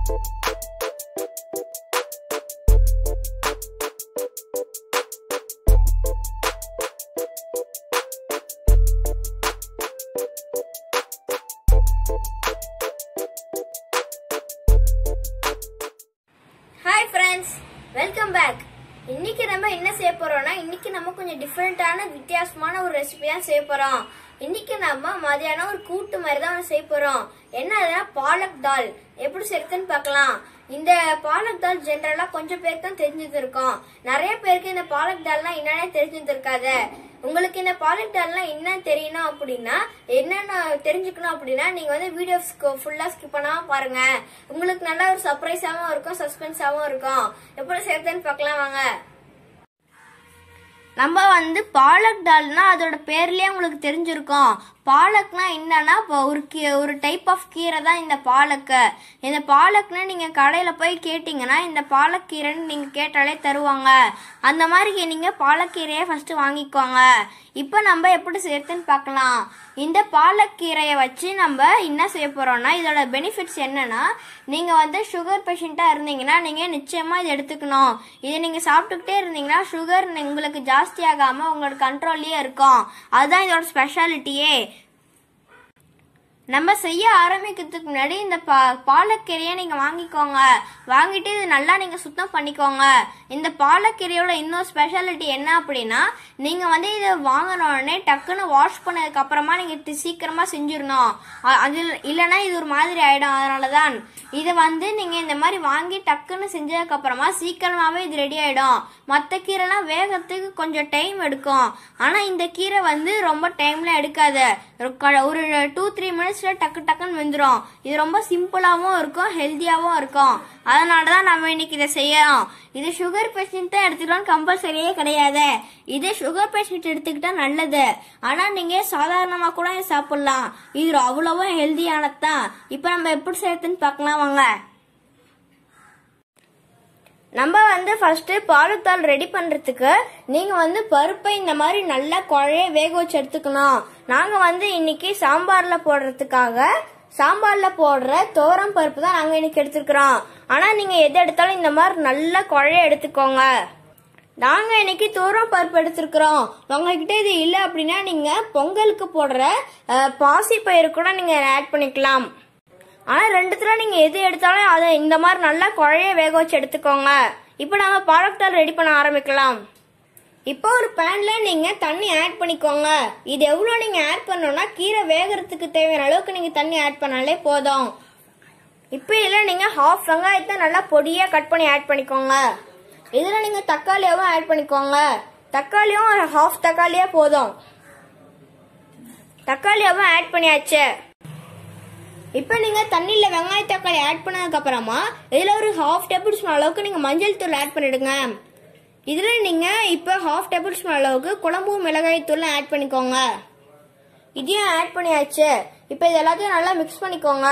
hi friends welcome back இன்னைக்கு நம்ம என்ன செய்ய போறோம்னா இன்னைக்கு நம்ம கொஞ்சம் டிஃப்ரெண்டான வித்தியாசமான ஒரு ரெசிபி தான் செய்ய போறோம் இன்னைக்கு நம்ம மதியானம் ஒரு கூட்டு மாதிரி தான் ஒண்ணு செய்ய போறோம் என்ன அதுனா பாலக் தால் எப்படி செய்யறதுன்னு பார்க்கலாம் இந்த பாலக் தால் ஜென்ரலா கொஞ்சம் பேருக்கு தான் தெரிஞ்சது இருக்கும் நிறைய பேருக்கு இந்த பாலக் தால்னா என்னன்னே தெரிஞ்சது இருக்காது உங்களுக்கு இந்த பாலக் தால்னா என்ன தெரியணும் அப்படின்னா என்னென்ன தெரிஞ்சுக்கணும் அப்படின்னா நீங்க வந்து வீடியோ ஃபுல்லா ஸ்கிப் பண்ணாம பாருங்க உங்களுக்கு நல்ல ஒரு சர்ப்ரைஸாவும் இருக்கும் சஸ்பென்ஸாவும் இருக்கும் எப்படி செய்யறதுன்னு பார்க்கலாம் வாங்க நம்ம வந்து பாலக் டால்னா அதோட பேர்லயே உங்களுக்கு தெரிஞ்சிருக்கும் பாலக்னா என்னன்னா இப்போ ஒரு கீ ஒரு டைப் ஆஃப் கீரை தான் இந்த பாலக்கு இந்த பாலக்னா நீங்க கடையில போய் கேட்டீங்கன்னா இந்த பாலக்கீரைன்னு நீங்க கேட்டாலே தருவாங்க அந்த மாதிரி நீங்க பாலக்கீரையை ஃபர்ஸ்ட் வாங்கிக்கோங்க இப்போ நம்ம எப்படி செய்யறதுன்னு பார்க்கலாம் இந்த பாலக்கீரையை வச்சு நம்ம என்ன செய்ய போறோம்னா இதோட பெனிஃபிட்ஸ் என்னன்னா நீங்க வந்து சுகர் பேஷண்டா இருந்தீங்கன்னா நீங்க நிச்சயமா இதை எடுத்துக்கணும் இதை நீங்க சாப்பிட்டுக்கிட்டே இருந்தீங்கன்னா சுகர் உங்களுக்கு ஜாஸ்தி ஆகாம உங்களோட கண்ட்ரோல்லயே இருக்கும் அதுதான் இதோட ஸ்பெஷாலிட்டியே நம்ம செய்ய ஆரம்பிக்கிறதுக்கு முன்னாடி இந்த பா பாலக்கீரையை நீங்க வாங்கிக்கோங்க வாங்கிட்டு இது நல்லா நீங்க சுத்தம் பண்ணிக்கோங்க இந்த பாலக்கீரையோட இன்னொரு ஸ்பெஷாலிட்டி என்ன அப்படின்னா நீங்க வந்து இதை வாங்கின உடனே டக்குன்னு வாஷ் பண்ணதுக்கு அப்புறமா நீங்க தி- சீக்கிரமா செஞ்சிடணும் அ- அது இல்லைன்னா இது ஒரு மாதிரி ஆயிடும் அதனாலதான் இதை வந்து நீங்க இந்த மாதிரி வாங்கி டக்குன்னு செஞ்சதுக்கு அப்புறமா சீக்கிரமாவே இது ரெடி ஆயிடும் மற்ற கீரைலாம் வேகத்துக்கு கொஞ்சம் டைம் எடுக்கும் ஆனா இந்த கீரை வந்து ரொம்ப டைம்ல எடுக்காது ஒரு க- ஒரு டூ த்ரீ மினிட்ஸ்ல டக்கு டக்குன்னு வெந்துடும் இது ரொம்ப சிம்பிளாவும் இருக்கும் ஹெல்த்தியாவும் இருக்கும் அதனால தான் நம்ம இன்னைக்கு இதை செய்யறோம் இது சுகர் பேஷண்ட் தான் எடுத்துக்கலாம் கம்பல்சரியே கிடையாது இது சுகர் பேஷண்ட் எடுத்துக்கிட்டா நல்லது ஆனா நீங்க சாதாரணமா கூட இதை சாப்பிடலாம் இது அவ்வளவும் ஹெல்த்தியானது தான் இப்போ நம்ம எப்படி செய்யறதுன்னு பார்க்கலாம் வாங்க நம்ம வந்து ஃபர்ஸ்ட் பாலுத்தாள் ரெடி பண்றதுக்கு நீங்க வந்து பருப்பை இந்த மாதிரி நல்லா குழைய வேக வச்சு எடுத்துக்கணும் நாங்க வந்து இன்னைக்கு சாம்பார்ல போடுறதுக்காக சாம்பார்ல போடுற தோரம் பருப்பு தான் நாங்க இன்னைக்கு எடுத்துக்கிறோம் ஆனா நீங்க எது எடுத்தாலும் இந்த மாதிரி நல்லா குழைய எடுத்துக்கோங்க நாங்க இன்னைக்கு தூரம் பருப்பு எடுத்திருக்கிறோம் உங்ககிட்ட இது இல்ல அப்படின்னா நீங்க பொங்கலுக்கு போடுற அஹ், பாசிப்பயிறு கூட நீங்க ஆட் பண்ணிக்கலாம் ஆனா ரெண்டுத்துல நீங்க எது எடுத்தாலும் அதை இந்த மாதிரி நல்லா குழைய வேக வச்சு எடுத்துக்கோங்க இப்போ நாம பாலக்தால் ரெடி பண்ண ஆரம்பிக்கலாம் இப்போ ஒரு பேன்ல நீங்க தண்ணி ஆட் பண்ணிக்கோங்க இது எவ்வளவு நீங்க ஆட் பண்ணணும்னா கீரை வேகறதுக்கு தேவையான அளவுக்கு நீங்க தண்ணி ஆட் பண்ணாலே போதும் இப்போ இதுல நீங்க ஹாஃப் வெங்காயத்தை நல்லா பொடியா கட் பண்ணி ஆட் பண்ணிக்கோங்க இதுல நீங்க தக்காளியாவும் ஆட் பண்ணிக்கோங்க தக்காளியும் ஒரு ஹாஃப் தக்காளியே போதும் தக்காளியாவும் ஆட் பண்ணியாச்சு இப்போ நீங்க தண்ணியில வெங்காய தக்காளி ஆட் பண்ணதுக்கு அப்புறமா இதுல ஒரு ஹாஃப் டேபிள் ஸ்பூன் அளவுக்கு நீங்க மஞ்சள் தூள் ஆட் பண்ணிடுங்க இதுல நீங்க இப்போ ஹாஃப் டேபிள் ஸ்பூன் அளவுக்கு குழம்பு மிளகாய் தூள் ஆட் பண்ணிக்கோங்க இதையும் ஆட் பண்ணியாச்சு இப்போ இது எல்லாத்தையும் நல்லா மிக்ஸ் பண்ணிக்கோங்க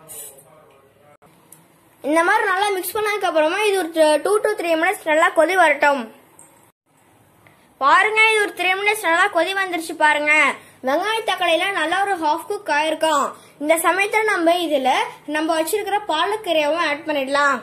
இந்த மாதிரி நல்லா மிக்ஸ் பண்ணதுக்கு அப்புறமா இது ஒரு டூ டு த்ரீ மினிட்ஸ் நல்லா கொதி வரட்டும் பாருங்க இது ஒரு த்ரீ மினிட்ஸ் நல்லா கொதி வந்துருச்சு பாருங்க வெங்காய தக்காளியில நல்லா ஒரு ஹாஃப் குக் ஆயிருக்கும் இந்த சமயத்துல நம்ம இதுல நம்ம வச்சிருக்கிற பாலக்கீரையவும் ஆட் பண்ணிடலாம்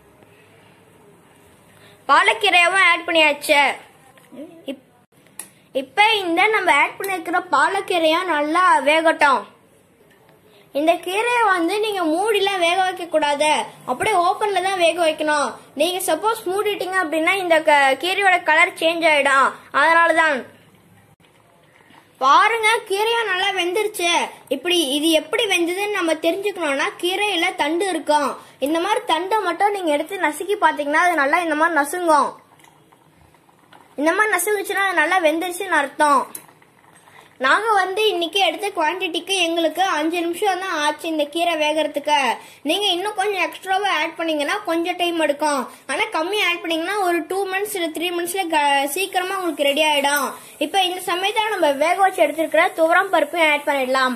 பாலக்கீரையவும் ஆட் பண்ணியாச்சு இப்- இப்ப இந்த நம்ம ஆட் பண்ணிருக்கிற பாலக்கீரையும் நல்லா வேகட்டும் இந்த கீரையை வந்து நீங்க மூடிலாம் வேக வைக்க கூடாது அப்படியே ஓப்பன்ல தான் வேக வைக்கணும் நீங்க சப்போஸ் மூடிட்டீங்க அப்படின்னா இந்த க- கீரையோட கலர் சேஞ்ச் ஆயிடும் அதனாலதான் பாருங்க கீரையும் நல்லா வெந்துருச்சு இப்படி இது எப்படி வெந்ததுன்னு நம்ம தெரிஞ்சுக்கணும்னா கீரையில தண்டு இருக்கும் இந்த மாதிரி தண்டை மட்டும் நீங்க எடுத்து நசுக்கி பாத்தீங்கன்னா அது நல்லா இந்த மாதிரி நசுங்கும் இந்த மாதிரி நசுங்குச்சுன்னா அது நல்லா வெந்துருச்சுன்னு அர்த்தம் நாங்க வந்து இன்னைக்கு எடுத்த குவான்டிட்டிக்கு எங்களுக்கு அஞ்சு நிமிஷம் தான் ஆச்சு இந்த கீரை வேகறதுக்கு நீங்க இன்னும் கொஞ்சம் எக்ஸ்ட்ராவா ஆட் பண்ணீங்கன்னா கொஞ்சம் டைம் எடுக்கும் ஆனா கம்மி ஆட் பண்ணீங்கன்னா ஒரு டூ மினிட்ஸ் இல்ல த்ரீ மினிட்ஸ்ல சீக்கிரமா உங்களுக்கு ரெடி ஆயிடும் இப்போ இந்த சமயத்துல நம்ம வேக வச்சு எடுத்திருக்கிற துவரம் பருப்பையும் ஆட் பண்ணிடலாம்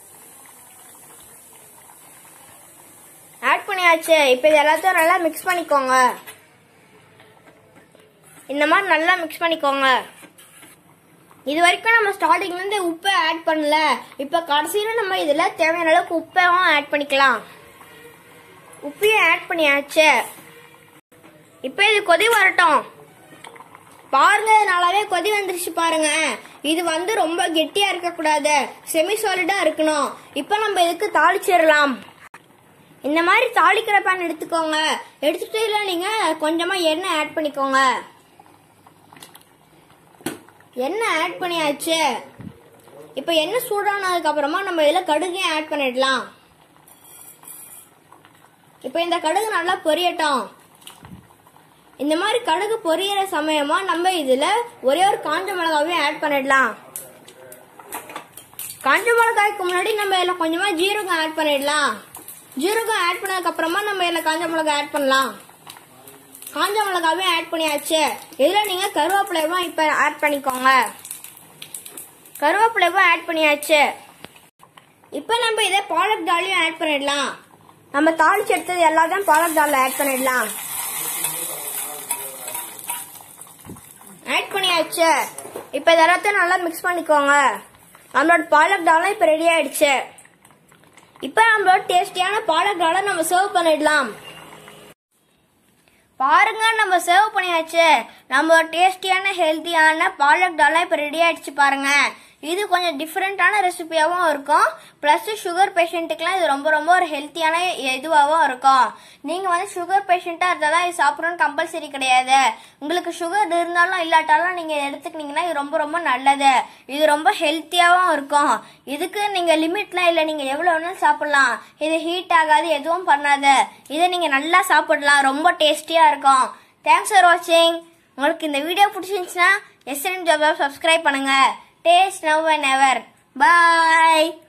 ஆட் பண்ணியாச்சு இப்போ இது எல்லாத்தையும் நல்லா மிக்ஸ் பண்ணிக்கோங்க இந்த மாதிரி நல்லா மிக்ஸ் பண்ணிக்கோங்க இது வரைக்கும் நம்ம ஸ்டார்டிங்ல இருந்து உப்பை ஆட் பண்ணல இப்ப கடைசியில நம்ம இதுல தேவையான அளவுக்கு உப்பையும் ஆட் பண்ணிக்கலாம் உப்பையும் ஆட் பண்ணியாச்சு இப்போ இது கொதி வரட்டும் பாருங்க இது நல்லாவே கொதி வந்துருச்சு பாருங்க இது வந்து ரொம்ப கெட்டியா இருக்க கூடாது செமி சாலிடா இருக்கணும் இப்போ நம்ம இதுக்கு தாளிச்சிடலாம் இந்த மாதிரி தாளிக்கிற பேன் எடுத்துக்கோங்க எடுத்துட்டு இல்ல நீங்க கொஞ்சமா எண்ணெய் ஆட் பண்ணிக்கோங்க எண்ணெய் ஆட் பண்ணியாச்சு இப்போ எண்ணெய் சூடானதுக்கு அப்புறமா நம்ம இதுல கடுகையும் ஆட் பண்ணிடலாம் இப்போ இந்த கடுகு நல்லா பொரியட்டும் இந்த மாதிரி கடுகு பொரியற சமயமா நம்ம இதுல ஒரே ஒரு காஞ்ச மிளகாவையும் ஆட் பண்ணிடலாம் காஞ்ச மிளகாய்க்கு முன்னாடி நம்ம இதுல கொஞ்சமா ஜீரகம் ஆட் பண்ணிடலாம் ஜீரகம் ஆட் பண்ணதுக்கு அப்புறமா நம்ம இதுல காஞ்ச மிளகாய் ஆட் பண்ணலாம் காஞ்ச மிளகாவையும் ஆட் பண்ணியாச்சு இதுல நீங்க கருவேப்பிலையும் இப்ப ஆட் பண்ணிக்கோங்க கருவேப்பிலையும் ஆட் பண்ணியாச்சு இப்ப நம்ம இதை பாலக் டாலையும் ஆட் பண்ணிடலாம் நம்ம தாளிச்சு எடுத்தது எல்லாத்தையும் பாலக் டால்ல ஆட் பண்ணிடலாம் ஆட் பண்ணியாச்சு இப்போ இது எல்லாத்தையும் நல்லா மிக்ஸ் பண்ணிக்கோங்க நம்மளோட பாலக் டாலும் இப்போ ரெடி ஆயிடுச்சு இப்போ நம்மளோட டேஸ்டியான பாலக் டாலை நம்ம சர்வ் பண்ணிடலாம் பாருங்க நம்ம சர்வ் பண்ணியாச்சு நம்ம டேஸ்டியான ஹெல்த்தியான பாலக் டாலாம் இப்போ ரெடி ஆயிடுச்சு பாருங்க இது கொஞ்சம் டிஃப்ரெண்டான ரெசிபியாகவும் இருக்கும் ப்ளஸ் சுகர் பேஷண்ட்டுக்கெலாம் இது ரொம்ப ரொம்ப ஒரு ஹெல்த்தியான இதுவாகவும் இருக்கும் நீங்கள் வந்து சுகர் பேஷண்ட்டாக இருந்தால் தான் இது சாப்பிடணும்னு கம்பல்சரி கிடையாது உங்களுக்கு சுகர் இருந்தாலும் இல்லாட்டாலும் நீங்கள் எடுத்துக்கினீங்கன்னா இது ரொம்ப ரொம்ப நல்லது இது ரொம்ப ஹெல்த்தியாகவும் இருக்கும் இதுக்கு நீங்கள் லிமிட்லாம் இல்லை நீங்கள் எவ்வளோ வேணாலும் சாப்பிடலாம் இது ஹீட் ஆகாது எதுவும் பண்ணாது இதை நீங்கள் நல்லா சாப்பிடலாம் ரொம்ப டேஸ்டியாக இருக்கும் தேங்க்ஸ் ஃபார் வாட்சிங் உங்களுக்கு இந்த வீடியோ பிடிச்சிருந்துச்சுன்னா எஸ்என் ஜாப் சப்ஸ்கிரைப் பண்ணுங்க taste now and ever bye